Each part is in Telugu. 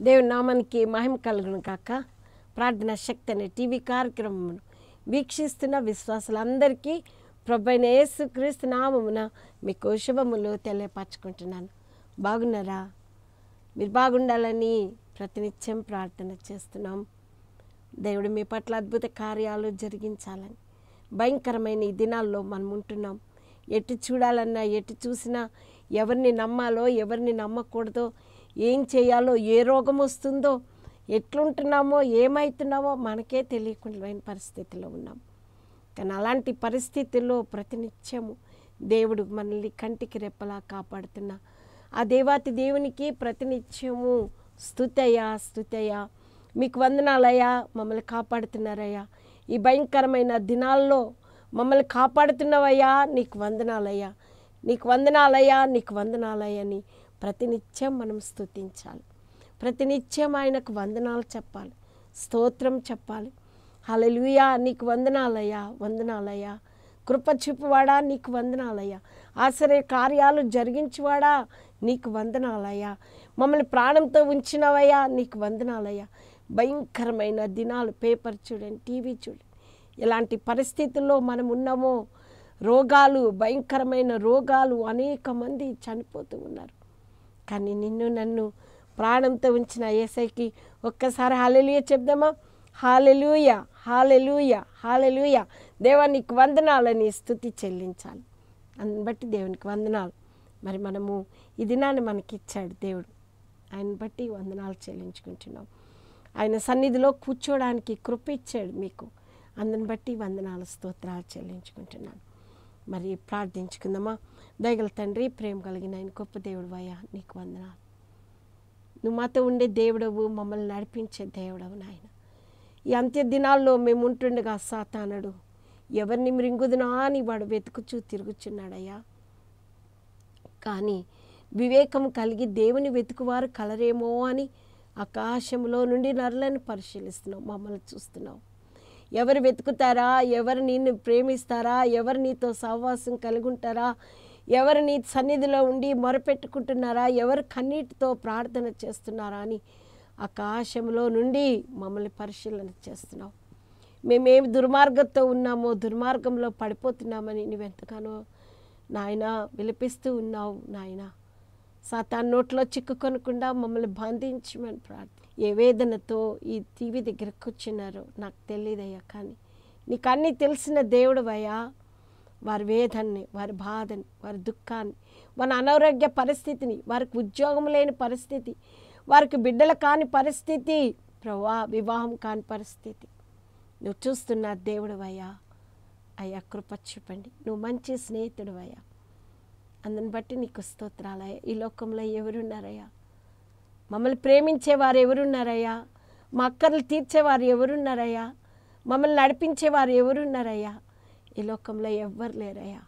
దేవుని నామానికి మహిమ కలుగును కాక ప్రార్థన శక్తి అనే టీవీ కార్యక్రమం వీక్షిస్తున్న విశ్వాసులందరికీ ప్రభైన యేసు క్రీస్తు నామమున మీకు శుభములు తెలియపరచుకుంటున్నాను బాగున్నారా మీరు బాగుండాలని ప్రతినిత్యం ప్రార్థన చేస్తున్నాం దేవుడు మీ పట్ల అద్భుత కార్యాలు జరిగించాలని భయంకరమైన ఈ దినాల్లో మనం ఉంటున్నాం ఎటు చూడాలన్నా ఎటు చూసినా ఎవరిని నమ్మాలో ఎవరిని నమ్మకూడదో ఏం చేయాలో ఏ రోగం వస్తుందో ఎట్లుంటున్నామో ఏమవుతున్నామో మనకే తెలియకుండా పరిస్థితిలో ఉన్నాం కానీ అలాంటి పరిస్థితుల్లో ప్రతినిత్యము దేవుడు మనల్ని కంటికి రెప్పలా కాపాడుతున్నా ఆ దేవాతి దేవునికి ప్రతినిత్యము స్తుతయ్యా స్తుతయ్యా మీకు వందనాలయ్యా మమ్మల్ని కాపాడుతున్నారయ్యా ఈ భయంకరమైన దినాల్లో మమ్మల్ని కాపాడుతున్నవయ్యా నీకు వందనాలయ్యా నీకు వందనాలయ్యా నీకు వందనాలయ్యా అని ప్రతినిత్యం మనం స్తుతించాలి ప్రతినిత్యం ఆయనకు వందనాలు చెప్పాలి స్తోత్రం చెప్పాలి హల్లెలూయా నీకు వందనాలయ్యా వందనాలయ్యా కృప చూపువాడా నీకు వందనాలయ్యా ఆశ్చర్య కార్యాలు జరిగించువాడా నీకు వందనాలయ్యా మమ్మల్ని ప్రాణంతో ఉంచినవయ్యా నీకు వందనాలయ్యా భయంకరమైన దినాలు పేపర్ చూడండి టీవీ చూడండి ఎలాంటి పరిస్థితుల్లో మనం ఉన్నామో రోగాలు భయంకరమైన రోగాలు అనేక మంది చనిపోతూ ఉన్నారు కానీ నిన్ను నన్ను ప్రాణంతో ఉంచిన ఏసైకి ఒక్కసారి హాలెలుయ చెప్దామా హాలెలుయ హాలెలుయ హాలెలుయ దేవా నీకు వందనాలని స్థుతి చెల్లించాలి అందుని బట్టి దేవునికి వందనాలు మరి మనము ఈ దినాన్ని మనకి ఇచ్చాడు దేవుడు ఆయన బట్టి వందనాలు చెల్లించుకుంటున్నాం ఆయన సన్నిధిలో కూర్చోడానికి కృప ఇచ్చాడు మీకు అందుని బట్టి వందనాలు స్తోత్రాలు చెల్లించుకుంటున్నాను మరి ప్రార్థించుకుందామా దయగల తండ్రి ప్రేమ కలిగిన ఆయన గొప్ప దేవుడు అయ్యా నీకు వందనాలు నువ్వు మాతో ఉండే దేవుడవు మమ్మల్ని నడిపించే దేవుడవు నాయన ఈ అంత్య దినాల్లో మేము ఉంటుండగా సాతానడు ఎవరిని మృంగుదునా అని వాడు వెతుకుచూ తిరుగుచున్నాడయ్యా కానీ వివేకం కలిగి దేవుని వెతుకువారు కలరేమో అని ఆకాశంలో నుండి నరులను పరిశీలిస్తున్నావు మమ్మల్ని చూస్తున్నావు ఎవరు వెతుకుతారా ఎవరు నిన్ను ప్రేమిస్తారా ఎవరు నీతో సహవాసం కలిగి ఉంటారా ఎవరు నీ సన్నిధిలో ఉండి మొరపెట్టుకుంటున్నారా ఎవరు కన్నీటితో ప్రార్థన చేస్తున్నారా అని ఆకాశంలో నుండి మమ్మల్ని పరిశీలన చేస్తున్నావు మేమేమి దుర్మార్గంతో ఉన్నామో దుర్మార్గంలో పడిపోతున్నామని నువ్వెంతగానో నాయన విలిపిస్తూ ఉన్నావు నాయన సాతాన్ నోట్లో చిక్కుకొనకుండా మమ్మల్ని బంధించమని ప్రార్థన ఏ వేదనతో ఈ టీవీ దగ్గర కూర్చున్నారో నాకు తెలియదయ్యా కానీ నీకు అన్నీ తెలిసిన దేవుడువయ్యా వారి వేదన్ని వారి బాధని వారి దుఃఖాన్ని మన అనారోగ్య పరిస్థితిని వారికి ఉద్యోగం లేని పరిస్థితి వారికి బిడ్డలు కాని పరిస్థితి ప్రవా వివాహం కాని పరిస్థితి నువ్వు చూస్తున్న దేవుడు అయ్యా అయ్యా కృప చూపండి నువ్వు మంచి స్నేహితుడు అయ్యా అందుని బట్టి నీకు స్తోత్రాలయ్యా ఈ లోకంలో ఎవరున్నారయ్యా మమ్మల్ని ప్రేమించేవారు ఎవరున్నారయ్యా మా అక్కర్లు తీర్చేవారు ఎవరున్నారయ్యా మమ్మల్ని నడిపించేవారు ఎవరున్నారయ్యా ఈ లోకంలో ఎవ్వరు లేరయ్యా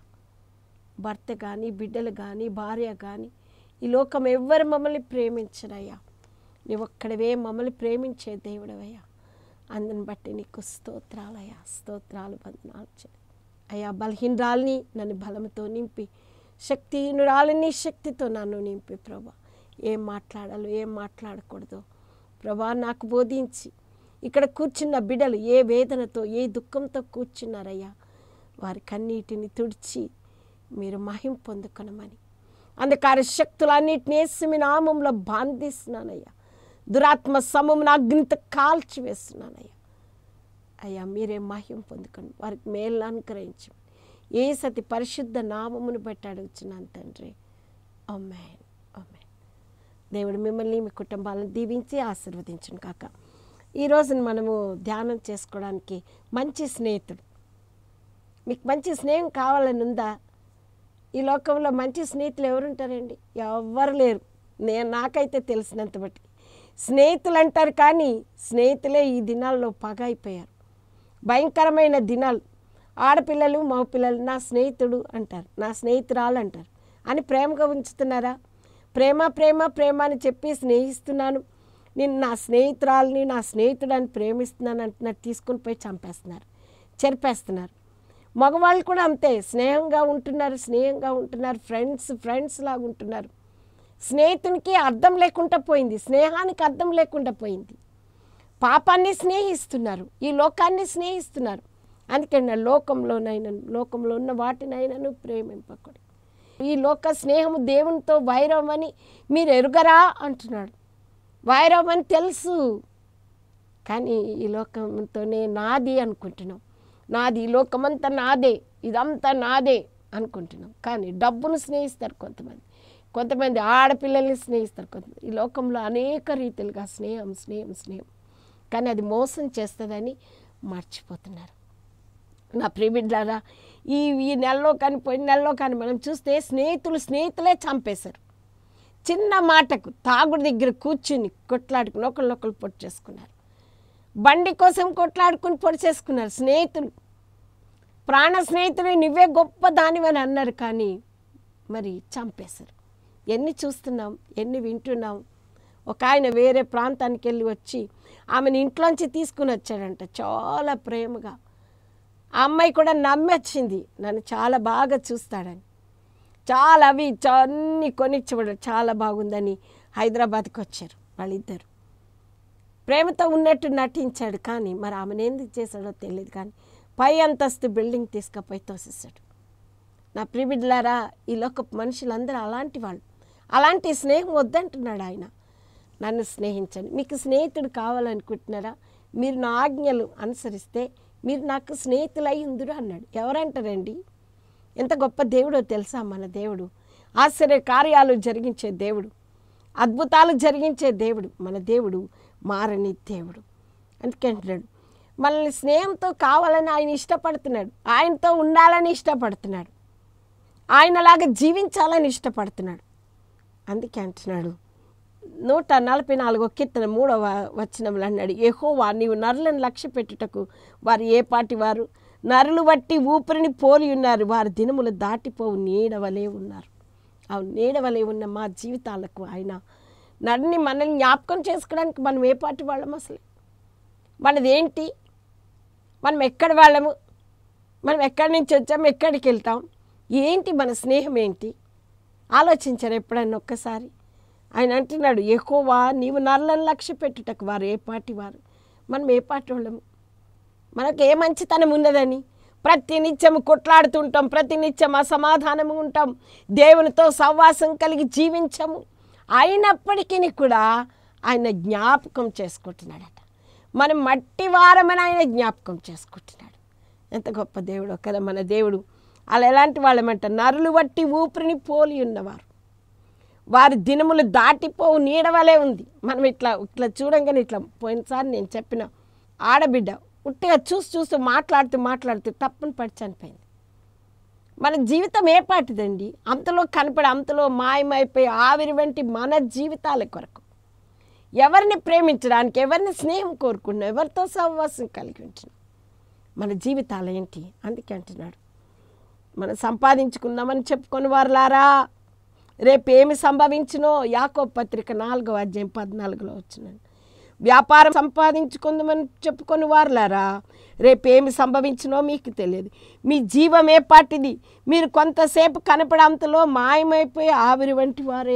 భర్త కానీ బిడ్డలు కానీ భార్య కానీ ఈ లోకం ఎవ్వరు మమ్మల్ని ప్రేమించరయ్యా నువ్వు ఒక్కడవే మమ్మల్ని ప్రేమించే దేవుడవయ్యా అందుని బట్టి నీకు స్తోత్రాలయ్యా స్తోత్రాలు బంధనాలు చే అయ్యా బలహీనరాల్ని నన్ను బలంతో నింపి శక్తిహీనురాలని శక్తితో నన్ను నింపి ప్రభా ఏం మాట్లాడాలో ఏం మాట్లాడకూడదు ప్రభా నాకు బోధించి ఇక్కడ కూర్చున్న బిడ్డలు ఏ వేదనతో ఏ దుఃఖంతో కూర్చున్నారయ్యా వారి కన్నీటిని తుడిచి మీరు మహిం పొందుకొనమని అంధకార శక్తులన్నిటిని వేసి మీ నామంలో బాంధిస్తున్నానయ్యా దురాత్మ సమమున అగ్నితో కాల్చి వేస్తున్నానయ్యా అయ్యా మీరే మహిం పొందుకొని వారికి మేలు అనుగ్రహించమని ఏ సతి పరిశుద్ధ నామమును బట్టి అడుగుతున్నాను తండ్రి అమ్మాయి అమ్మాయి దేవుడు మిమ్మల్ని మీ కుటుంబాలను దీవించి ఆశీర్వదించను కాక ఈ రోజున మనము ధ్యానం చేసుకోవడానికి మంచి స్నేహితుడు మీకు మంచి స్నేహం కావాలని ఉందా ఈ లోకంలో మంచి స్నేహితులు ఎవరుంటారండి ఎవ్వరు లేరు నేను నాకైతే తెలిసినంత బట్టి స్నేహితులు అంటారు కానీ స్నేహితులే ఈ దినాల్లో పగ అయిపోయారు భయంకరమైన దినాలు ఆడపిల్లలు మగపిల్లలు నా స్నేహితుడు అంటారు నా స్నేహితురాలు అంటారు అని ప్రేమగా ఉంచుతున్నారా ప్రేమ ప్రేమ ప్రేమ అని చెప్పి స్నేహిస్తున్నాను నేను నా స్నేహితురాలని నా స్నేహితుడని ప్రేమిస్తున్నాను అంటున్నారు తీసుకుని పోయి చంపేస్తున్నారు చెరిపేస్తున్నారు మగవాళ్ళు కూడా అంతే స్నేహంగా ఉంటున్నారు స్నేహంగా ఉంటున్నారు ఫ్రెండ్స్ ఫ్రెండ్స్ లాగా ఉంటున్నారు స్నేహితునికి అర్థం లేకుండా పోయింది స్నేహానికి అర్థం లేకుండా పోయింది పాపాన్ని స్నేహిస్తున్నారు ఈ లోకాన్ని స్నేహిస్తున్నారు అందుకే నా లోకంలోనైనా లోకంలో ఉన్న వాటినైనాను ప్రేమింపకూడదు ఈ లోక స్నేహము దేవునితో వైరం అని మీరు ఎరుగరా అంటున్నాడు వైరం అని తెలుసు కానీ ఈ లోకంతోనే నాది అనుకుంటున్నాం నాది ఈ లోకమంతా నాదే ఇదంతా నాదే అనుకుంటున్నాం కానీ డబ్బును స్నేహిస్తారు కొంతమంది కొంతమంది ఆడపిల్లల్ని స్నేహిస్తారు కొంతమంది ఈ లోకంలో అనేక రీతిలుగా స్నేహం స్నేహం స్నేహం కానీ అది మోసం చేస్తుందని మర్చిపోతున్నారు నా ప్రియబిడ్డారా ఈ ఈ నెలలో కానీ పోయిన నెలలో కానీ మనం చూస్తే స్నేహితులు స్నేహితులే చంపేశారు చిన్న మాటకు తాగుడు దగ్గర కూర్చుని కొట్లాడుకుని ఒకళ్ళొకళ్ళు పొడి చేసుకున్నారు బండి కోసం కొట్లాడుకుని పొడి చేసుకున్నారు స్నేహితులు ప్రాణ స్నేహితులు నువ్వే గొప్ప దానివని అన్నారు కానీ మరి చంపేశారు ఎన్ని చూస్తున్నాం ఎన్ని వింటున్నాం ఒక ఆయన వేరే ప్రాంతానికి వెళ్ళి వచ్చి ఆమెను ఇంట్లోంచి తీసుకుని వచ్చాడంట చాలా ప్రేమగా ఆ అమ్మాయి కూడా నమ్మొచ్చింది నన్ను చాలా బాగా చూస్తాడని చాలా అవి చ- అన్ని కొనిచ్చివాడు చాలా బాగుందని హైదరాబాద్కి వచ్చారు వాళ్ళిద్దరు ప్రేమతో ఉన్నట్టు నటించాడు కానీ మరి ఆమెను ఎందుకు చేశాడో తెలియదు కానీ పై అంతస్తు బిల్డింగ్ తీసుకుపోయి తోసేసాడు నా ప్రిబిడ్లారా ఈ లోక మనుషులందరూ అలాంటి వాళ్ళు అలాంటి స్నేహం వద్దంటున్నాడు ఆయన నన్ను స్నేహించండి మీకు స్నేహితుడు కావాలనుకుంటున్నారా మీరు నా ఆజ్ఞలు అనుసరిస్తే మీరు నాకు స్నేహితులై ఉందురు అన్నాడు ఎవరంటారండి ఎంత గొప్ప దేవుడో తెలుసా మన దేవుడు ఆశ్చర్య కార్యాలు జరిగించే దేవుడు అద్భుతాలు జరిగించే దేవుడు మన దేవుడు మారని దేవుడు అందుకే అంటున్నాడు మనల్ని స్నేహంతో కావాలని ఆయన ఇష్టపడుతున్నాడు ఆయనతో ఉండాలని ఇష్టపడుతున్నాడు ఆయనలాగా జీవించాలని ఇష్టపడుతున్నాడు అందుకే అంటున్నాడు నూట నలభై నాలుగో కీర్తన మూడవ వచనంలో అన్నాడు యెహోవా నీవు నరులను లక్ష్య పెట్టుటకు వారు ఏ పాటి వారు నరులు బట్టి ఊపిరిని పోలి ఉన్నారు వారి దినములు దాటిపోవు నీడవలే ఉన్నారు ఆ నీడవలే ఉన్న మా జీవితాలకు ఆయన నడిని మనల్ని జ్ఞాపకం చేసుకోవడానికి మనం ఏ పాటి వాళ్ళం అసలు మనది ఏంటి మనం ఎక్కడి వాళ్ళము మనం ఎక్కడి నుంచి వచ్చాము ఎక్కడికి వెళ్తాం ఏంటి మన స్నేహం ఏంటి ఆలోచించారు ఎప్పుడైనా ఒక్కసారి ఆయన అంటున్నాడు ఎక్కువ నీవు నల్లని లక్ష్య పెట్టుటకు వారు ఏ పాటి వారు మనం ఏ పాటి వాళ్ళము మనకు ఏ మంచితనం ఉన్నదని ప్రతి నిత్యము కొట్లాడుతుంటాం ప్రతి నిత్యం అసమాధానము ఉంటాం దేవునితో సహవాసం కలిగి జీవించము అయినప్పటికీ కూడా ఆయన జ్ఞాపకం చేసుకుంటున్నాడట మనం మట్టి వారమని ఆయన జ్ఞాపకం చేసుకుంటున్నాడు ఎంత గొప్ప దేవుడో కదా మన దేవుడు అలా ఎలాంటి వాళ్ళమంట నరులు బట్టి ఊపిరిని పోలి ఉన్నవారు వారి దినములు దాటిపోవు నీడవలే ఉంది మనం ఇట్లా ఇట్లా చూడంగానే ఇట్లా పోయినసారి నేను చెప్పిన ఆడబిడ్డ ఉట్టిగా చూసి చూస్తూ మాట్లాడుతూ మాట్లాడుతూ తప్పును పడి చనిపోయింది మన జీవితం ఏ పాటిదండి అంతలో కనపడి అంతలో మాయమైపోయి ఆవిరి వంటి మన జీవితాల కొరకు ఎవరిని ప్రేమించడానికి ఎవరిని స్నేహం కోరుకున్నాం ఎవరితో సహవాసం కలిగి ఉంటున్నాం మన జీవితాలు ఏంటి అందుకే అంటున్నాడు మనం సంపాదించుకుందామని చెప్పుకొని వారులారా రేపు ఏమి సంభవించునో యాకో పత్రిక నాలుగో అధ్యాయం పద్నాలుగులో వచ్చినాను వ్యాపారం సంపాదించుకుందామని చెప్పుకొని వారులారా రేపు ఏమి సంభవించునో మీకు తెలియదు మీ జీవం ఏ పాటిది మీరు కొంతసేపు కనపడంతలో మాయమైపోయి ఆవిరి వంటి వారే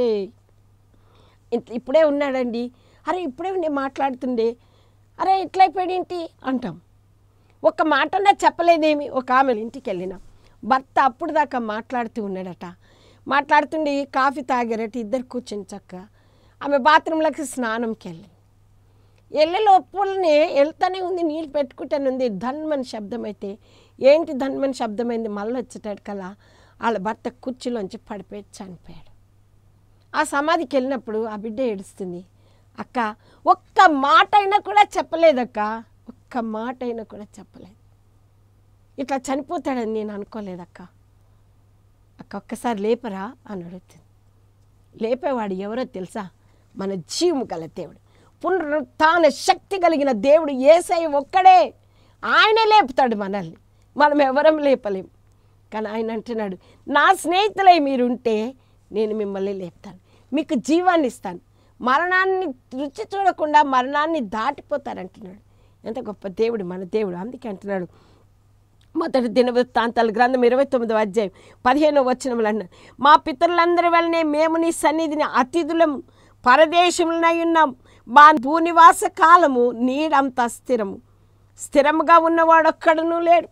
ఇంత- ఇప్పుడే ఉన్నాడండి అరే ఇప్పుడే నేను మాట్లాడుతుండే అరే ఇట్లయిపోయాడు ఏంటి అంటాం ఒక మాటన్నా చెప్పలేదేమి ఒక ఆమె ఇంటికి వెళ్ళిన భర్త అప్పుడు దాకా మాట్లాడుతూ ఉన్నాడట మాట్లాడుతుండి కాఫీ తాగారట ఇద్దరు కూర్చొని చక్క ఆమె బాత్రూంలోకి స్నానంకి వెళ్ళి వెళ్ళే లోపలనే వెళ్తానే ఉంది నీళ్ళు పెట్టుకుంటానే ఉంది ధన్మని శబ్దం అయితే ఏంటి ధన్మని శబ్దమైంది మళ్ళీ వచ్చేటాడు కల్లా వాళ్ళ భర్త కుర్చీలోంచి పడిపోయి చనిపోయాడు ఆ సమాధికి వెళ్ళినప్పుడు ఆ బిడ్డ ఏడుస్తుంది అక్క ఒక్క మాట అయినా కూడా చెప్పలేదక్క ఒక్క మాట అయినా కూడా చెప్పలేదు ఇట్లా చనిపోతాడని నేను అనుకోలేదక్క అక్క ఒక్కసారి లేపరా అని అడుగుతుంది లేపేవాడు ఎవరో తెలుసా మన జీవము గల దేవుడు పునరుత్న శక్తి కలిగిన దేవుడు ఏసై ఒక్కడే ఆయనే లేపుతాడు మనల్ని మనం ఎవరం లేపలేం కానీ ఆయన అంటున్నాడు నా స్నేహితులై మీరుంటే నేను మిమ్మల్ని లేపుతాను మీకు జీవాన్ని ఇస్తాను మరణాన్ని రుచి చూడకుండా మరణాన్ని దాటిపోతారంటున్నాడు ఎంత గొప్ప దేవుడు మన దేవుడు అందుకే అంటున్నాడు మొదటి దినవృత్తాంతాల గ్రంథం ఇరవై తొమ్మిదో అధ్యాయం పదిహేనో వచనములు అన్నారు మా పితరులందరి వల్లనే మేము నీ సన్నిధిని అతిథులము పరదేశములనై ఉన్నాం మా భూనివాస కాలము నీడంత స్థిరము స్థిరముగా ఉన్నవాడొక్కడనూ లేడు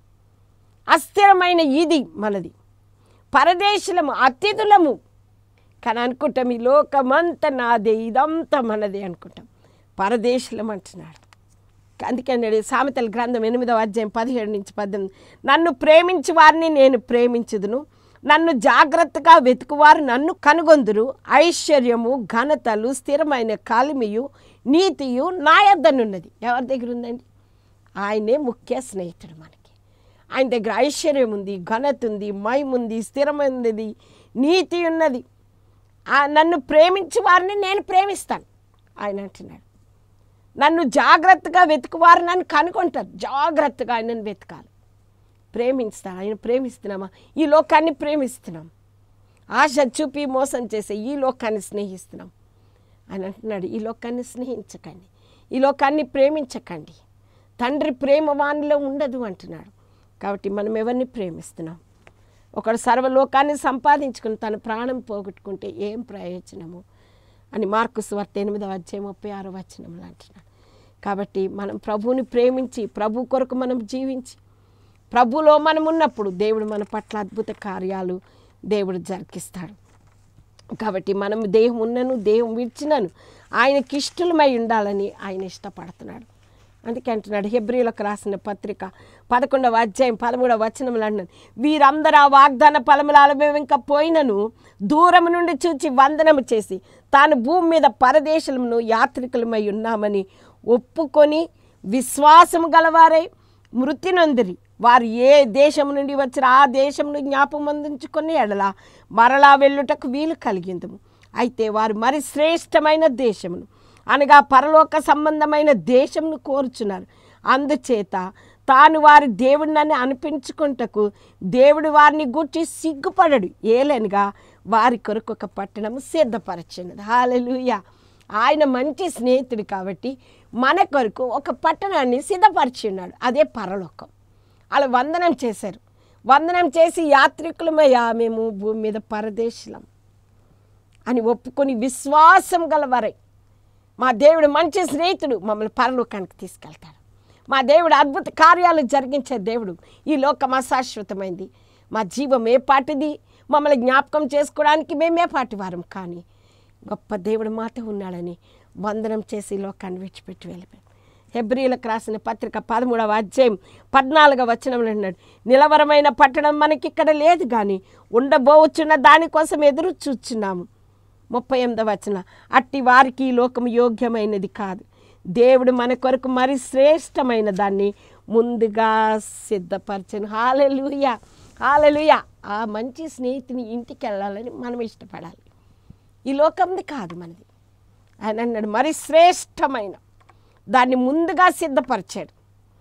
అస్థిరమైన ఇది మనది పరదేశులము అతిథులము కానీ అనుకుంటాం ఈ లోకమంతా నాదే ఇదంతా మనదే అనుకుంటాం పరదేశులం అంటున్నాడు అందుకే అన్నాడు సామెతల గ్రంథం ఎనిమిదవ అధ్యాయం పదిహేడు నుంచి పద్దెనిమిది నన్ను ప్రేమించి వారిని నేను ప్రేమించుదును నన్ను జాగ్రత్తగా వెతుకువారు నన్ను కనుగొందురు ఐశ్వర్యము ఘనతలు స్థిరమైన కాలిమియు నీతియు నా యొద్దనున్నది ఎవరి దగ్గర ఉందండి ఆయనే ముఖ్య స్నేహితుడు మనకి ఆయన దగ్గర ఐశ్వర్యం ఉంది ఘనత ఉంది మయం ఉంది స్థిరమైనది నీతి ఉన్నది ఆ నన్ను ప్రేమించి వారిని నేను ప్రేమిస్తాను ఆయన అంటున్నాడు నన్ను జాగ్రత్తగా వెతుకువారు నన్ను కనుక్కుంటారు జాగ్రత్తగా ఆయనను వెతకాలి ప్రేమిస్తా ఆయన ప్రేమిస్తున్నామా ఈ లోకాన్ని ప్రేమిస్తున్నాం ఆశ చూపి మోసం చేసే ఈ లోకాన్ని స్నేహిస్తున్నాం అని అంటున్నాడు ఈ లోకాన్ని స్నేహించకండి ఈ లోకాన్ని ప్రేమించకండి తండ్రి ప్రేమ వానిలో ఉండదు అంటున్నాడు కాబట్టి మనం ఎవరిని ప్రేమిస్తున్నాం ఒకడు సర్వలోకాన్ని సంపాదించుకుని తన ప్రాణం పోగొట్టుకుంటే ఏం ప్రయోజనము అని మార్కు స్వార్త ఎనిమిదవ అధ్యాయం ముప్పై ఆరో వచనంలో అంటున్నాడు కాబట్టి మనం ప్రభువుని ప్రేమించి ప్రభు కొరకు మనం జీవించి ప్రభులో మనం ఉన్నప్పుడు దేవుడు మన పట్ల అద్భుత కార్యాలు దేవుడు జరిగిస్తాడు కాబట్టి మనం దేహం ఉన్నను దేహం విడిచినను ఆయనకి ఇష్టలమై ఉండాలని ఆయన ఇష్టపడుతున్నాడు అందుకే అంటున్నాడు హెబ్రిలకు రాసిన పత్రిక పదకొండవ అధ్యాయం పదమూడవ వచనములు అంటున్నాడు వీరందరూ ఆ వాగ్దాన ఫలముల మేము ఇంకా పోయినను దూరం నుండి చూచి వందనము చేసి తాను భూమి మీద పరదేశమును యాత్రికులమై ఉన్నామని ఒప్పుకొని విశ్వాసము గలవారై మృతి నొందిరి వారు ఏ దేశం నుండి వచ్చిన ఆ దేశమును జ్ఞాపకం అందించుకొని ఎడల మరలా వెళ్ళుటకు వీలు కలిగిందము అయితే వారు మరి శ్రేష్టమైన దేశమును అనగా పరలోక సంబంధమైన దేశమును కోరుచున్నారు అందుచేత తాను వారి దేవుడినని అనిపించుకుంటకు దేవుడు వారిని గుర్చి సిగ్గుపడడు ఏలనగా వారి కొరకు ఒక పట్టణము సిద్ధపరచినది హాలెలుయ ఆయన మంచి స్నేహితుడు కాబట్టి మన కొరకు ఒక పట్టణాన్ని సిద్ధపరిచి ఉన్నాడు అదే పరలోకం అలా వందనం చేశారు వందనం చేసి యాత్రికులమయ్యా మేము భూమి మీద పరదేశులం అని ఒప్పుకొని విశ్వాసం గలవారై మా దేవుడు మంచి స్నేహితుడు మమ్మల్ని పరలోకానికి తీసుకెళ్తాడు మా దేవుడు అద్భుత కార్యాలు జరిగించే దేవుడు ఈ లోకం అశాశ్వతమైంది మా జీవం ఏ పాటిది మమ్మల్ని జ్ఞాపకం చేసుకోవడానికి మేమే పాటి వారం కానీ గొప్ప దేవుడు మాతో ఉన్నాడని వందనం చేసి ఈ లోకాన్ని విడిచిపెట్టి వెళ్ళిపోయాం హెబ్రిలకు రాసిన పత్రిక పదమూడవ అధ్యాయం పద్నాలుగవ వచనంలో అన్నాడు నిలవరమైన పట్టణం మనకి ఇక్కడ లేదు కానీ ఉండబోవచ్చున్న దానికోసం ఎదురు చూచున్నాము ముప్పై ఎనిమిదవ వచన అట్టి వారికి ఈ లోకం యోగ్యమైనది కాదు దేవుడు మన కొరకు మరి శ్రేష్టమైన దాన్ని ముందుగా సిద్ధపరచను హాలెలుయ హాలెలుయ ఆ మంచి స్నేహితుని ఇంటికి వెళ్ళాలని మనం ఇష్టపడాలి ఈ లోకంది కాదు మనది ఆయన అన్నాడు మరి శ్రేష్టమైన దాన్ని ముందుగా సిద్ధపరిచాడు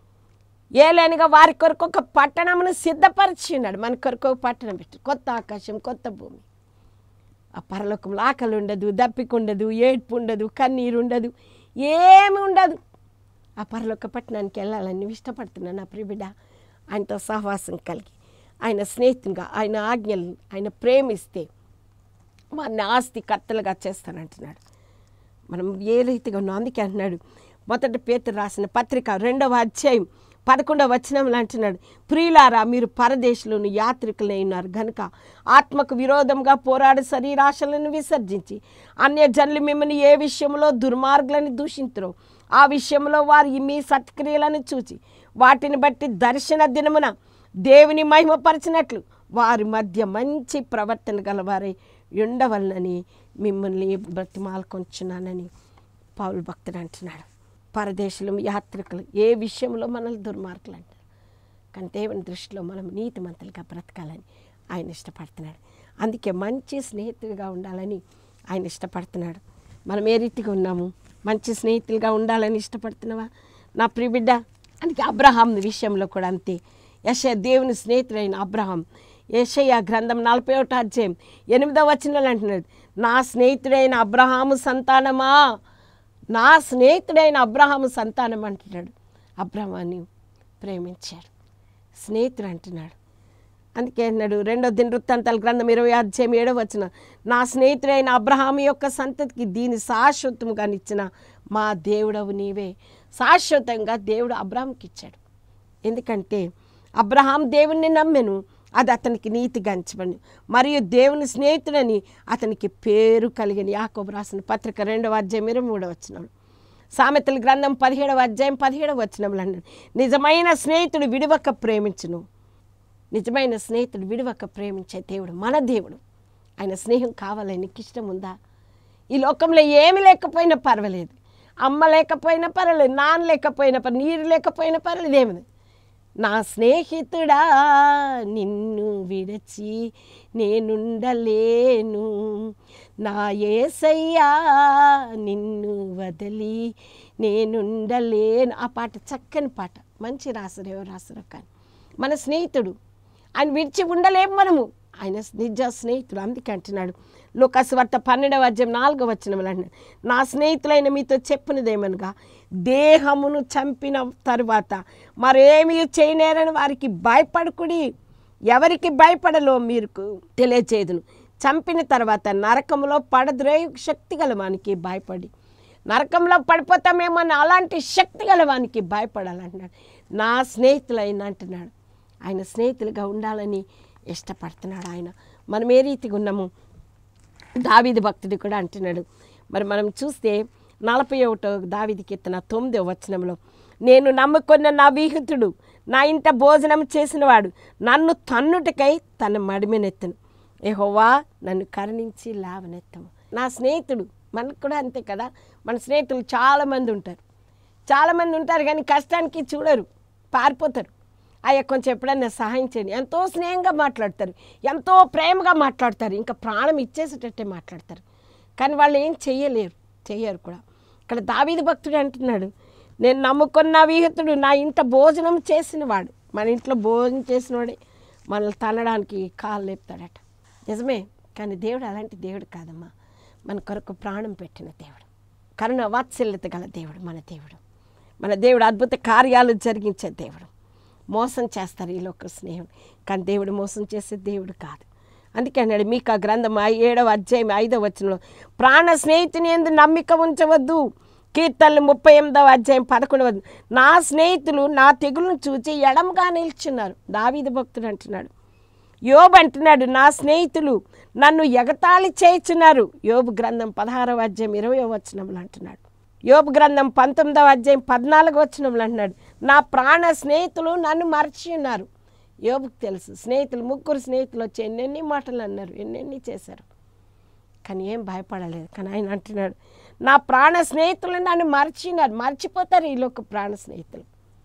ఏలేనిగా వారి కొరకు ఒక పట్టణమును సిద్ధపరిచి ఉన్నాడు మన కొరకు ఒక పట్టణం పెట్టి కొత్త ఆకాశం కొత్త భూమి ఆ పరలోకంలో ఆకలి ఉండదు దప్పిక ఉండదు ఏడ్పు ఉండదు కన్నీరు ఉండదు ఏమి ఉండదు ఆ పరలోక పట్టణానికి వెళ్ళాలని నువ్వు ఇష్టపడుతున్నాను నా ప్రిబిడ ఆయనతో సహవాసం కలిగి ఆయన స్నేహితునిగా ఆయన ఆజ్ఞలు ఆయన ప్రేమిస్తే వారిని ఆస్తి కర్తలుగా చేస్తానంటున్నాడు మనం ఏ రీతిగా ఉన్నాం అందుకే అంటున్నాడు మొదటి పేతురు రాసిన పత్రిక రెండవ అధ్యాయం పదకొండవ వచనంలో అంటున్నాడు ప్రియులారా మీరు పరదేశులను యాత్రికులై ఉన్నారు గనుక ఆత్మకు విరోధంగా పోరాడు శరీరాశలను విసర్జించి అన్య జనులు మిమ్మల్ని ఏ విషయంలో దుర్మార్గులని దూషించరో ఆ విషయంలో వారు మీ సత్క్రియలను చూచి వాటిని బట్టి దర్శన దినమున దేవుని మహిమపరచినట్లు వారి మధ్య మంచి ప్రవర్తన గలవారై ఉండవలనని మిమ్మల్ని బ్రతిమాలకొంచున్నానని పౌలు భక్తుడు అంటున్నాడు పరదేశులు యాత్రికులు ఏ విషయంలో మనల్ని దుర్మార్గులు అంటారు కానీ దేవుని దృష్టిలో మనం నీతిమంతులుగా బ్రతకాలని ఆయన ఇష్టపడుతున్నాడు అందుకే మంచి స్నేహితులుగా ఉండాలని ఆయన ఇష్టపడుతున్నాడు మనం ఏ రీతిగా ఉన్నాము మంచి స్నేహితులుగా ఉండాలని ఇష్టపడుతున్నావా నా ప్రియబిడ్డ అందుకే అబ్రహాం విషయంలో కూడా అంతే యశ దేవుని స్నేహితుడైన అబ్రహాం యషయ గ్రంథం నలభై ఒకటో అధ్యాయం ఎనిమిదవ వచనాలు అంటున్నాడు నా స్నేహితుడైన అబ్రహాము సంతానమా నా స్నేహితుడైన అబ్రహాము సంతానం అంటున్నాడు అబ్రహాన్ని ప్రేమించాడు స్నేహితుడు అంటున్నాడు అందుకే అన్నాడు రెండో దినవృత్తాంతాల గ్రంథం ఇరవై అధ్యాయం ఏడవ వచ్చిన నా స్నేహితుడైన అబ్రహాం యొక్క సంతతికి దీని శాశ్వతముగా ఇచ్చిన మా దేవుడవు నీవే శాశ్వతంగా దేవుడు అబ్రహాంకి ఇచ్చాడు ఎందుకంటే అబ్రహాం దేవుణ్ణి నమ్మెను అది అతనికి నీతి గంచబడి మరియు దేవుని స్నేహితుడని అతనికి పేరు కలిగిన యాకోబు రాసిన పత్రిక రెండవ అధ్యాయం ఇరవై మూడవ వచ్చినాడు సామెతల గ్రంథం పదిహేడవ అధ్యాయం పదిహేడవ వచనంలో అన్నాడు నిజమైన స్నేహితుడు విడివక ప్రేమించును నిజమైన స్నేహితుడు విడివక ప్రేమించే దేవుడు మన దేవుడు ఆయన స్నేహం కావాలని నీకు ఇష్టం ఉందా ఈ లోకంలో ఏమి లేకపోయినా పర్వాలేదు అమ్మ లేకపోయినా పర్వాలేదు నాన్న లేకపోయినా పర్వాలేదు నీరు లేకపోయినా పర్వాలేదు ఏమి నా స్నేహితుడా నిన్ను విడచి నేనుండలేను నా ఏసయ్యా నిన్ను వదిలి నేనుండలేను ఆ పాట చక్కని పాట మంచి రాసరు ఎవరు రాసరు కానీ మన స్నేహితుడు ఆయన విడిచి ఉండలేము మనము ఆయన నిజ స్నేహితుడు అందుకే అంటున్నాడు లోకస్ వార్త పన్నెండవ అధ్యాయం నాలుగవ వచనం అంటున్నాడు నా స్నేహితులైన మీతో చెప్పినదేమనగా దేహమును చంపిన తరువాత మరేమీ చేయనేరని వారికి భయపడకుడి ఎవరికి భయపడలో మీకు తెలియచేదును చంపిన తర్వాత నరకంలో పడద్రే శక్తి గలవానికి భయపడి నరకంలో పడిపోతామేమో అలాంటి శక్తి గలవానికి భయపడాలంటున్నాడు నా స్నేహితులైన అంటున్నాడు ఆయన స్నేహితులుగా ఉండాలని ఇష్టపడుతున్నాడు ఆయన మనం ఏ రీతిగా ఉన్నాము దావీది భక్తుడు కూడా అంటున్నాడు మరి మనం చూస్తే నలభై ఒకటో దావీది కీర్తన తొమ్మిదో వచనంలో నేను నమ్ముకున్న నా విహితుడు నా ఇంట భోజనం చేసినవాడు నన్ను తన్నుటకై తన మడిమెనెత్తను ఏహోవా నన్ను కరుణించి లావనెత్తము నా స్నేహితుడు మనకు కూడా అంతే కదా మన స్నేహితులు చాలామంది ఉంటారు చాలామంది ఉంటారు కానీ కష్టానికి చూడరు పారిపోతారు అయ్యా కొంచెం ఎప్పుడన్నా సహాయం చేయండి ఎంతో స్నేహంగా మాట్లాడతారు ఎంతో ప్రేమగా మాట్లాడతారు ఇంకా ప్రాణం ఇచ్చేసేటట్టే మాట్లాడతారు కానీ వాళ్ళు ఏం చెయ్యలేరు చెయ్యరు కూడా ఇక్కడ దావీదు భక్తుడు అంటున్నాడు నేను నమ్ముకున్న విహితుడు నా ఇంట భోజనం చేసినవాడు మన ఇంట్లో భోజనం చేసినవాడే మనల్ని తనడానికి కాలు లేపుతాడట నిజమే కానీ దేవుడు అలాంటి దేవుడు కాదమ్మా మన కొరకు ప్రాణం పెట్టిన దేవుడు కరుణ వాత్సల్యత గల దేవుడు మన దేవుడు మన దేవుడు అద్భుత కార్యాలు జరిగించే దేవుడు మోసం చేస్తారు ఈ లోక స్నేహం కానీ దేవుడు మోసం చేసే దేవుడు కాదు అందుకే అన్నాడు మీకు ఆ గ్రంథం ఐ- ఏడవ అధ్యాయం ఐదవ వచనంలో ప్రాణ స్నేహితుని ఎందు నమ్మిక ఉంచవద్దు కీర్తనలు ముప్పై ఎనిమిదవ అధ్యాయం పదకొండవ నా స్నేహితులు నా తెగులను చూచి ఎడమగా నిల్చున్నారు దావీదు భక్తుడు అంటున్నాడు యోబు అంటున్నాడు నా స్నేహితులు నన్ను ఎగతాళి చేయుచున్నారు యోబు గ్రంథం పదహారవ అధ్యాయం ఇరవై వచనంలో అంటున్నాడు యోబు గ్రంథం పంతొమ్మిదవ అధ్యాయం పద్నాలుగు వచనంలో అంటున్నాడు నా ప్రాణ స్నేహితులు నన్ను మరచి ఉన్నారు యోబుకు తెలుసు స్నేహితులు ముగ్గురు స్నేహితులు వచ్చి ఎన్నెన్ని మాటలు అన్నారు ఎన్నెన్ని చేశారు కానీ ఏం భయపడలేదు కానీ ఆయన అంటున్నాడు నా ప్రాణ స్నేహితులు నన్ను మర్చినారు మర్చిపోతారు ఈ లోక ప్రాణ స్నేహితులు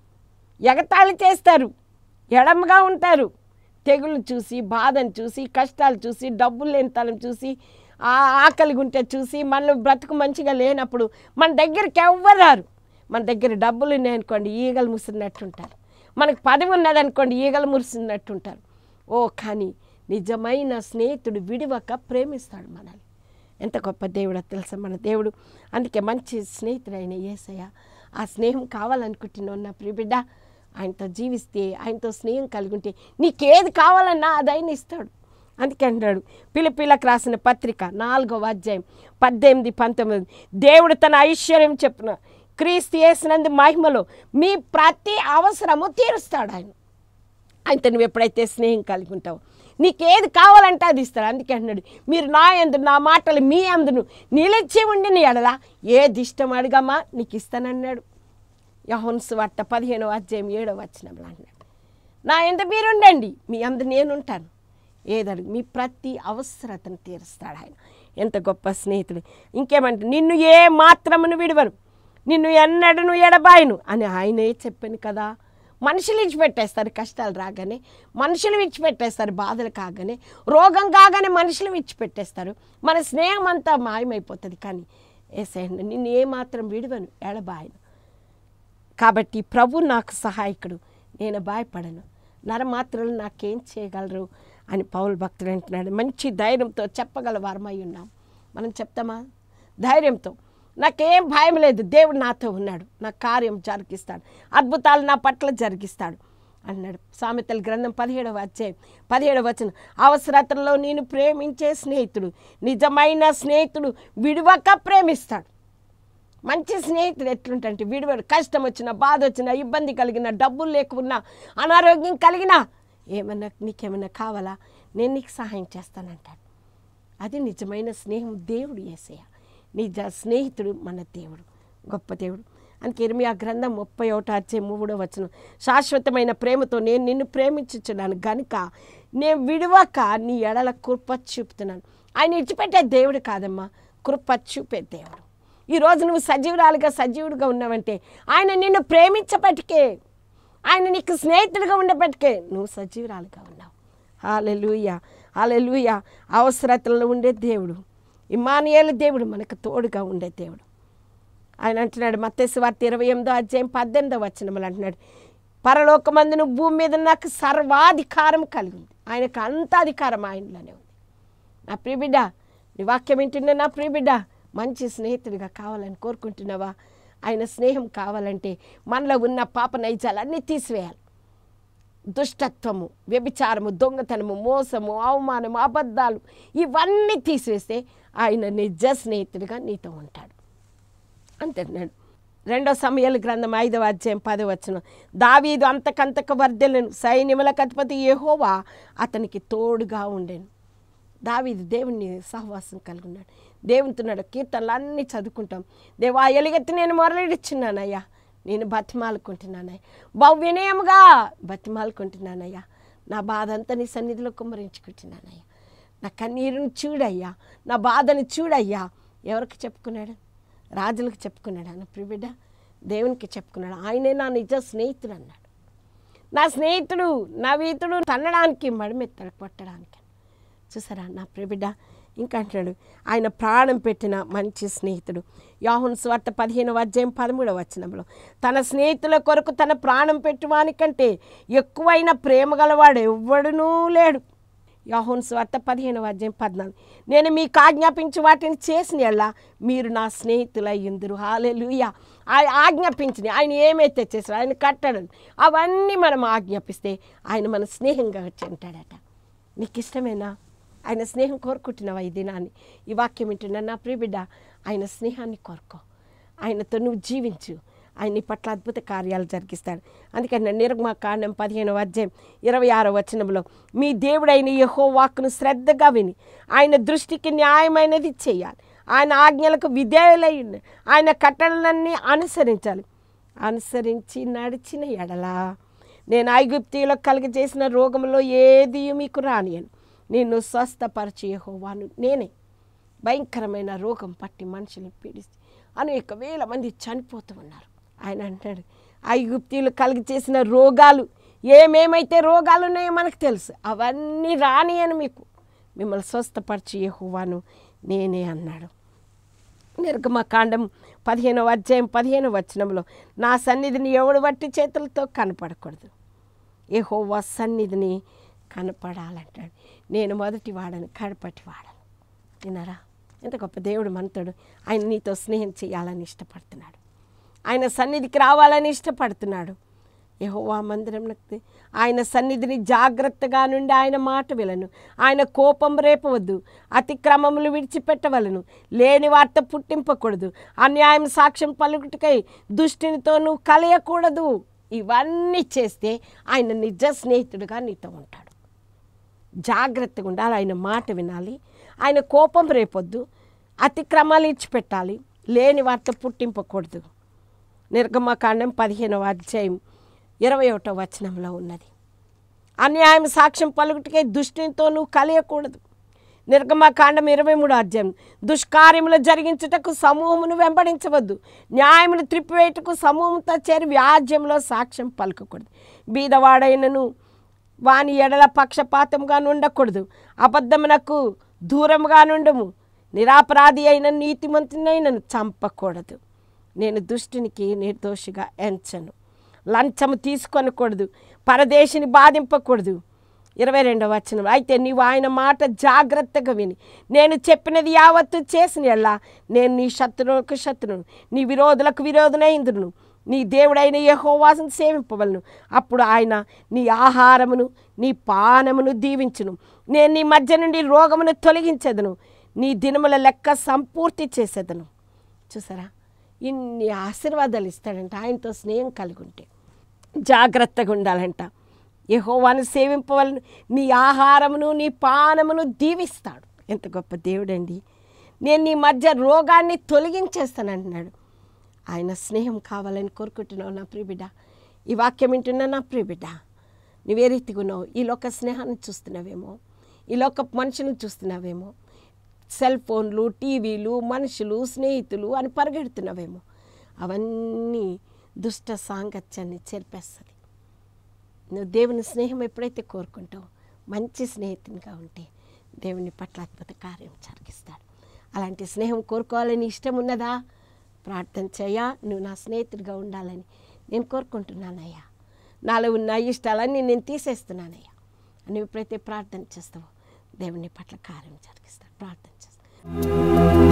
ఎగతాళి చేస్తారు ఎడమగా ఉంటారు తెగులు చూసి బాధను చూసి కష్టాలు చూసి డబ్బులు లేనితనం చూసి ఆ ఆకలి ఉంటే చూసి మనలో బ్రతుకు మంచిగా లేనప్పుడు మన దగ్గరికి ఎవ్వరు రారు మన దగ్గర డబ్బులు ఉన్నాయనుకోండి ఈగలు ముసిరినట్టుంటారు మనకు పదవి ఉన్నదనుకోండి ఈగలు మురిసినట్టుంటారు ఓ కానీ నిజమైన స్నేహితుడు విడివక ప్రేమిస్తాడు మనల్ని ఎంత గొప్ప దేవుడో తెలుసా మన దేవుడు అందుకే మంచి స్నేహితుడైన ఏసయ్య ఆ స్నేహం కావాలనుకుంటున్నావు నా ప్రియబిడ్డ ఆయనతో జీవిస్తే ఆయనతో స్నేహం కలిగి ఉంటే నీకేది కావాలన్నా అది ఆయన ఇస్తాడు అందుకే అంటాడు పిలిపిలకు రాసిన పత్రిక నాలుగవ అధ్యాయం పద్దెనిమిది పంతొమ్మిది దేవుడు తన ఐశ్వర్యం చెప్పున క్రీస్తు చేసినందు మహిమలో మీ ప్రతి అవసరము తీరుస్తాడు ఆయన ఆయనతో నువ్వు ఎప్పుడైతే స్నేహం కలిగి ఉంటావో నీకేది కావాలంటే అది ఇస్తాడు అందుకే అంటున్నాడు మీరు నా ఎందు నా మాటలు మీ అందును నిలిచి ఉండిన ఎడల ఏది ఇష్టం అడగమ్మా నీకు ఇస్తానన్నాడు యహోన్స్ వార్త పదిహేనవ అధ్యాయం ఏడవ వచ్చినప్పుడు అంటున్నాడు నా ఎంత మీరుండండి మీ అందు నేనుంటాను ఏదడుగు మీ ప్రతి అవసరతను తీరుస్తాడు ఆయన ఎంత గొప్ప స్నేహితుడు ఇంకేమంటే నిన్ను ఏ మాత్రమును విడవను నిన్ను ఎన్నడను ఎడబాయను అని ఆయనే చెప్పాను కదా మనుషులు విడిచిపెట్టేస్తారు కష్టాలు రాగానే మనుషులు విడిచిపెట్టేస్తారు బాధలు కాగానే రోగం కాగానే మనుషులు విడిచిపెట్టేస్తారు మన స్నేహం అంతా మాయమైపోతుంది కానీ ఏసైనా నిన్ను ఏమాత్రం విడవను ఎడబాయను కాబట్టి ప్రభు నాకు సహాయకుడు నేను భయపడను నరమాత్రలు నాకేం చేయగలరు అని పౌలు భక్తుడు అంటున్నాడు మంచి ధైర్యంతో చెప్పగల వారమై ఉన్నాం మనం చెప్తామా ధైర్యంతో నాకేం భయం లేదు దేవుడు నాతో ఉన్నాడు నా కార్యం జరిగిస్తాడు అద్భుతాలు నా పట్ల జరిగిస్తాడు అన్నాడు సామెతల గ్రంథం పదిహేడవ అధ్యాయం పదిహేడవ వచనం అవసరతలో నేను ప్రేమించే స్నేహితుడు నిజమైన స్నేహితుడు విడువక ప్రేమిస్తాడు మంచి స్నేహితుడు ఎట్లుంటే విడివాడు కష్టం వచ్చినా బాధ వచ్చినా ఇబ్బంది కలిగిన డబ్బులు లేకున్నా అనారోగ్యం కలిగినా ఏమన్నా నీకేమన్నా కావాలా నేను నీకు సహాయం చేస్తానంటాడు అది నిజమైన స్నేహం దేవుడు ఏసయ్య నిజ స్నేహితుడు మన దేవుడు గొప్ప దేవుడు అందుకే ఇర్మియా గ్రంథం ముప్పై ఒకటో వచ్చే మూడో వచనం శాశ్వతమైన ప్రేమతో నేను నిన్ను ప్రేమించుచున్నాను గనుక నేను విడవక నీ ఎడల కృప చూపుతున్నాను ఆయన ఇచ్చిపెట్టే దేవుడు కాదమ్మా కృప చూపే దేవుడు ఈరోజు నువ్వు సజీవురాలుగా సజీవుడిగా ఉన్నావంటే ఆయన నిన్ను ప్రేమించబట్టికే ఆయన నీకు స్నేహితుడిగా ఉండబట్టికే నువ్వు సజీవురాలుగా ఉన్నావు హాలెలూయ హాలెలూయ అవసరతల్లో ఉండే దేవుడు ఇమానియేలు దేవుడు మనకు తోడుగా ఉండే దేవుడు ఆయన అంటున్నాడు మత్తేసు వార్త ఇరవై ఎనిమిదో అధ్యాయం పద్దెనిమిదో వచనములు అంటున్నాడు పరలోకమందును భూమి మీద నాకు సర్వాధికారం కలిగి ఉంది ఆయనకు అంత అధికారం ఆయనలోనే ఉంది నా ప్రియబిడ్డ నీ వాక్యం వింటున్నా నా ప్రియబిడ్డ మంచి స్నేహితుడిగా కావాలని కోరుకుంటున్నావా ఆయన స్నేహం కావాలంటే మనలో ఉన్న పాప నైజాలన్నీ తీసివేయాలి దుష్టత్వము వ్యభిచారము దొంగతనము మోసము అవమానము అబద్ధాలు ఇవన్నీ తీసివేస్తే ఆయన నిజ స్నేహితుడిగా నీతో ఉంటాడు అంటున్నాడు రెండో సమయాల గ్రంథం ఐదవ అధ్యాయం పదవ వచ్చిన దావీదు అంతకంతక వర్ధలను సైన్యములకు అధిపతి యెహోవా అతనికి తోడుగా ఉండేను దావీదు దేవుని సహవాసం కలిగి ఉన్నాడు దేవునితున్నాడు కీర్తనలు అన్నీ చదువుకుంటాం దేవా ఎలుగెత్తి నేను మొరలిడిచున్నానయ్యా నేను బతిమాలుకుంటున్నానయ్యా బహు వినయముగా బతిమాలుకుంటున్నానయ్యా నా బాధ అంతా నీ సన్నిధిలో కుమ్మరించుకుంటున్నానయ్యా నా కన్నీరుని చూడయ్యా నా బాధని చూడయ్యా ఎవరికి చెప్పుకున్నాడు రాజులకు చెప్పుకున్నాడు ఆయన ప్రిబిడ్డ దేవునికి చెప్పుకున్నాడు ఆయనే నా నిజ స్నేహితుడు అన్నాడు నా స్నేహితుడు నా వీతుడు తన్నడానికి మడిమెత్తడు కొట్టడానికి చూసారా నా ప్రిబిడ్డ ఇంకా అంటున్నాడు ఆయన ప్రాణం పెట్టిన మంచి స్నేహితుడు యాహున్ స్వార్త పదిహేను అధ్యాయం పదమూడవ వచనంలో తన స్నేహితుల కొరకు తన ప్రాణం పెట్టువానికంటే ఎక్కువైన ప్రేమ గలవాడు ఎవ్వడునూ లేడు యాహోన్ స్వార్త పదిహేనవ అధ్యాయం పద్నాలుగు నేను మీకు ఆజ్ఞాపించి వాటిని చేసిన ఎల్లా మీరు నా స్నేహితులై ఇందురు హాలెలుయ ఆయన ఆజ్ఞాపించిన ఆయన ఏమైతే చేశారో ఆయన కట్టడని అవన్నీ మనం ఆజ్ఞాపిస్తే ఆయన మన స్నేహంగా వచ్చి ఉంటాడట నీకు ఇష్టమేనా ఆయన స్నేహం కోరుకుంటున్నావా ఈ దినాన్ని ఈ వాక్యం వింటున్నా నా ప్రియబిడ్డ ఆయన స్నేహాన్ని కోరుకో ఆయనతో నువ్వు జీవించు ఆయన నీ పట్ల అద్భుత కార్యాలు జరిగిస్తాడు అందుకని నిర్మా కాండం పదిహేనవ అధ్యాయం ఇరవై ఆరో వచనంలో మీ దేవుడైన యహో వాక్కును శ్రద్ధగా విని ఆయన దృష్టికి న్యాయమైనది చేయాలి ఆయన ఆజ్ఞలకు విధేయులై ఉండి ఆయన కట్టడలన్నీ అనుసరించాలి అనుసరించి నడిచిన ఎడలా నేను ఐగుప్తిలో కలిగజేసిన రోగంలో ఏది మీకు రానియను నిన్ను స్వస్థపరిచే యెహోవాను నేనే భయంకరమైన రోగం పట్టి మనుషుల్ని పీడిస్తే అనేక వేల మంది చనిపోతూ ఉన్నారు ఆయన అంటాడు ఐగుప్తీలు కలిగి చేసిన రోగాలు ఏమేమైతే రోగాలు ఉన్నాయో మనకు తెలుసు అవన్నీ రాని అని మీకు మిమ్మల్ని స్వస్థపరిచి యెహోవాను నేనే అన్నాడు నిర్గమకాండం పదిహేనవ అధ్యాయం పదిహేను వచనంలో నా సన్నిధిని ఎవడు వట్టి చేతులతో కనపడకూడదు యెహోవా సన్నిధిని కనపడాలంటాడు నేను మొదటి వాడను కడపటి వాడను విన్నారా ఎంత గొప్ప దేవుడు మనతోడు ఆయన నీతో స్నేహం చేయాలని ఇష్టపడుతున్నాడు ఆయన సన్నిధికి రావాలని ఇష్టపడుతున్నాడు యెహోవా మందిరంలోకి ఆయన సన్నిధిని జాగ్రత్తగా నుండి ఆయన మాట విలను ఆయన కోపం రేపవద్దు అతిక్రమములు విడిచిపెట్టవలను లేని వార్త పుట్టింపకూడదు అన్యాయం సాక్ష్యం పలుకుటకై దుష్టినితో నువ్వు కలయకూడదు ఇవన్నీ చేస్తే ఆయన నిజ స్నేహితుడుగా నీతో ఉంటాడు జాగ్రత్తగా ఉండాలి ఆయన మాట వినాలి ఆయన కోపం రేపొద్దు అతిక్రమాలు ఇచ్చిపెట్టాలి లేని వార్త పుట్టింపకూడదు నిర్గమకాండం పదిహేనవ అధ్యాయం ఇరవై ఒకటో వచనంలో ఉన్నది అన్యాయం సాక్ష్యం పలుకుటికే దుష్టితో నువ్వు కలియకూడదు నిర్గమకాండం ఇరవై మూడో అధ్యాయం దుష్కార్యములు జరిగించుటకు సమూహమును వెంబడించవద్దు న్యాయమును త్రిప్పివేయటకు సమూహంతో చేరి వ్యాజ్యంలో సాక్ష్యం పలకకూడదు బీదవాడైనను వాని ఎడల పక్షపాతంగా ఉండకూడదు అబద్ధమునకు దూరముగా నుండము నిరాపరాధి అయిన నీతిమంతునైనను చంపకూడదు నేను దుష్టునికి నిర్దోషిగా ఎంచను లంచము తీసుకొనకూడదు పరదేశిని బాధింపకూడదు ఇరవై రెండవ వచనం అయితే నీవు ఆయన మాట జాగ్రత్తగా విని నేను చెప్పినది యావత్తు చేసిన ఎల్లా నేను నీ శత్రువులకు శత్రువును నీ విరోధులకు విరోధునైందును నీ దేవుడైన యెహోవాను సేవింపవలను అప్పుడు ఆయన నీ ఆహారమును నీ పానమును దీవించును నేను నీ మధ్య నుండి రోగమును తొలగించెదను నీ దినముల లెక్క సంపూర్తి చేసేదను చూసారా ఇన్ని ఆశీర్వాదాలు ఇస్తాడంట ఆయనతో స్నేహం కలిగి ఉంటే జాగ్రత్తగా ఉండాలంట యెహోవాను సేవింపవలను నీ ఆహారమును నీ పానమును దీవిస్తాడు ఎంత గొప్ప దేవుడండి నేను నీ మధ్య రోగాన్ని తొలగించేస్తానంటున్నాడు ఆయన స్నేహం కావాలని కోరుకుంటున్నావు నా ప్రియబిడ్డ ఈ వాక్యం వింటున్నా నా ప్రియబిడ్డ నువ్వే రీతిగా ఉన్నావు ఈ లోక స్నేహాన్ని చూస్తున్నావేమో ఈ లోక మనుషులను చూస్తున్నావేమో సెల్ ఫోన్లు టీవీలు మనుషులు స్నేహితులు అని పరిగెడుతున్నావేమో అవన్నీ దుష్ట సాంగత్యాన్ని చేర్పేస్తుంది నువ్వు దేవుని స్నేహం ఎప్పుడైతే కోరుకుంటావో మంచి స్నేహితునిగా ఉంటే దేవుని పట్ల అద్భుత కార్యం జరిగిస్తాడు అలాంటి స్నేహం కోరుకోవాలని ఇష్టం ఉన్నదా ప్రార్థన చేయ నువ్వు నా స్నేహితుడిగా ఉండాలని నేను కోరుకుంటున్నానయ్యా నాలో ఉన్న ఇష్టాలన్నీ నేను తీసేస్తున్నానయ్యా నువ్వు ఎప్పుడైతే ప్రార్థన చేస్తావో దేవుని పట్ల కార్యం జరిగిస్తాడు ప్రార్థన చేస్తాడు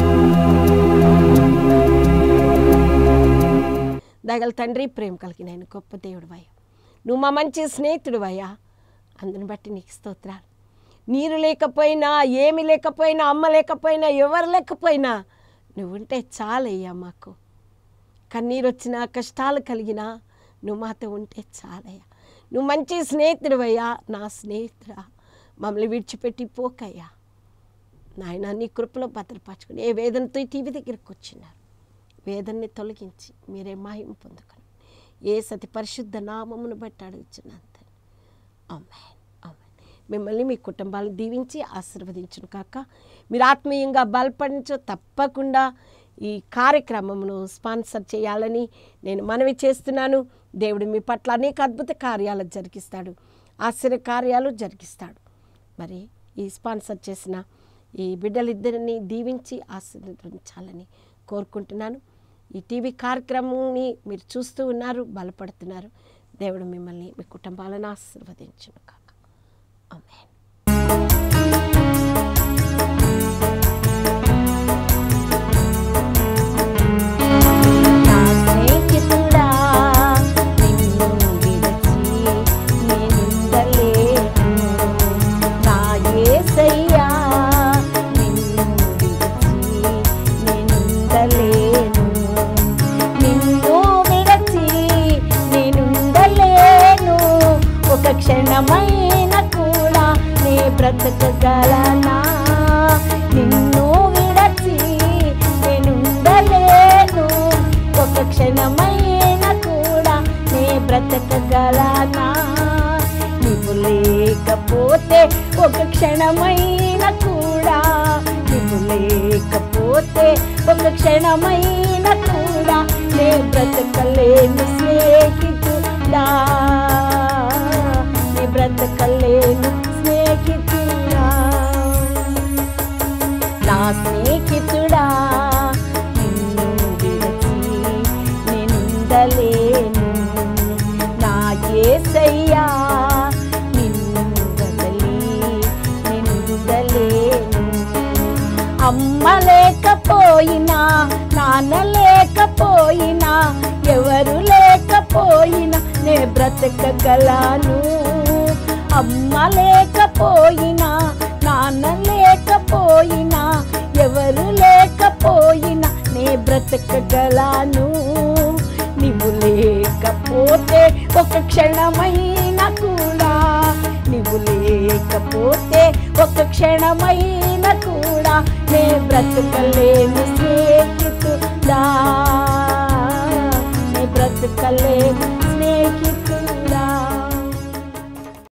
దగల తండ్రి ప్రేమ కలిగిన ఆయన గొప్ప దేవుడు అయ్యా నువ్వు మా మంచి స్నేహితుడు అయ్యా అందుని బట్టి నీకు స్తోత్రాలు నీరు లేకపోయినా ఏమి లేకపోయినా అమ్మ లేకపోయినా ఎవరు లేకపోయినా నువ్వు ఉంటే చాలయ్యా మాకు కన్నీరు వచ్చినా కష్టాలు కలిగినా నువ్వు మాతో ఉంటే చాలయ్యా నువ్వు మంచి స్నేహితుడివయ్యా నా స్నేహితుడా మమ్మల్ని విడిచిపెట్టి పోకయ్యా నాయన నీ కృపలో భద్రపరచుకుని ఏ వేదనతో ఈ టీవీ దగ్గరికి వచ్చినారు వేదన్ని తొలగించి మీరే మహిమ పొందుకొని ఏ సతి పరిశుద్ధ నామమును బట్టి అడుగుచున్నాను తండ్రి. ఆమేన్ ఆమేన్ మిమ్మల్ని మీ కుటుంబాలను దీవించి ఆశీర్వదించును కాక మీరు ఆత్మీయంగా బలపడించు తప్పకుండా ఈ కార్యక్రమమును స్పాన్సర్ చేయాలని నేను మనవి చేస్తున్నాను దేవుడు మీ పట్ల అనేక అద్భుత కార్యాలు జరిగిస్తాడు ఆశ్చర్య కార్యాలు జరిగిస్తాడు మరి ఈ స్పాన్సర్ చేసిన ఈ బిడ్డలిద్దరిని దీవించి ఆశీర్వదించాలని కోరుకుంటున్నాను ఈ టీవీ కార్యక్రమాన్ని మీరు చూస్తూ ఉన్నారు బలపడుతున్నారు దేవుడు మిమ్మల్ని మీ కుటుంబాలను ఆశీర్వదించును కాక ఆమేన్ నా స్నేహితుడా నిన్ను విడిచి నేనుండలేను నా యేసయ్యా నిన్ను విడిచి నేనుండలేను నిన్ను విడిచి నేనుండలేను ఒక క్షణమైన కూడా నే బ్రతకగలనా నిన్ను విడచి నేనుండలేను ఒక క్షణమైన కూడా నే బ్రతకగలనా నీవు లేకపోతే ఒక క్షణమైన కూడా నీవు లేకపోతే ఒక క్షణమైన కూడా నే బ్రతకలేను స్నేహితుడా నే బ్రతకలేను స్నేహితుడా నా స్నేహితుడా నిన్ను విడిచి నేనుండలేను నా యేసయ్యా నిన్ను వదలి నేనుండలేను అమ్మ లేకపోయినా నాన్న లేకపోయినా ఎవరు లేకపోయినా నే బ్రతకగలను అమ్మ లేకపోయినా నాన్న లేకపోయినా ఎవరు లేకపోయినా నే బ్రతకగలను నీవు లేకపోతే ఒక క్షణమైన కూడా నీవు లేకపోతే ఒక క్షణమైన కూడా నే బ్రతకలేను